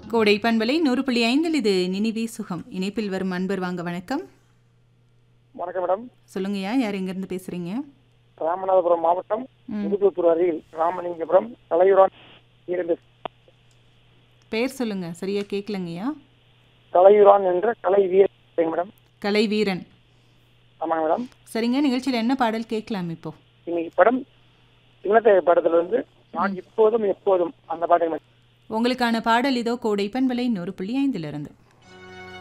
கோடை பண்பலை நூறு புள்ளி ஐந்தில் இது நினைவே சுகம் இணைப்பில் வரும் அன்பர் வாங்க வணக்கம் வணக்கம் மேடம் சொல்லுங்கய்யா யார் எங்கேருந்து பேசுறீங்க ராமநாதபுரம் மாவட்டம் ம். முதுகுத்தூர் அருகில் ராமலிங்கபுரம் தலையுரான் இரண்டு பேர் சொல்லுங்க சரியா கேட்கலங்கய்யா தலையுரான் என்ற கலை வீரர் மேடம் கலை வீரன் ஆமாங்க மேடம் சரிங்க நிகழ்ச்சியில் என்ன பாடல் கேட்கலாம் இப்போ இன்னைக்கு படம் சின்னத்தை படத்துல வந்து நான் இப்போதும் எப்போதும் அந்த பாட்டுங்க மேடம் உங்களுக்கான பாடல் இதோ கோடை பண்பலை நூறு புள்ளி ஐந்திலிருந்து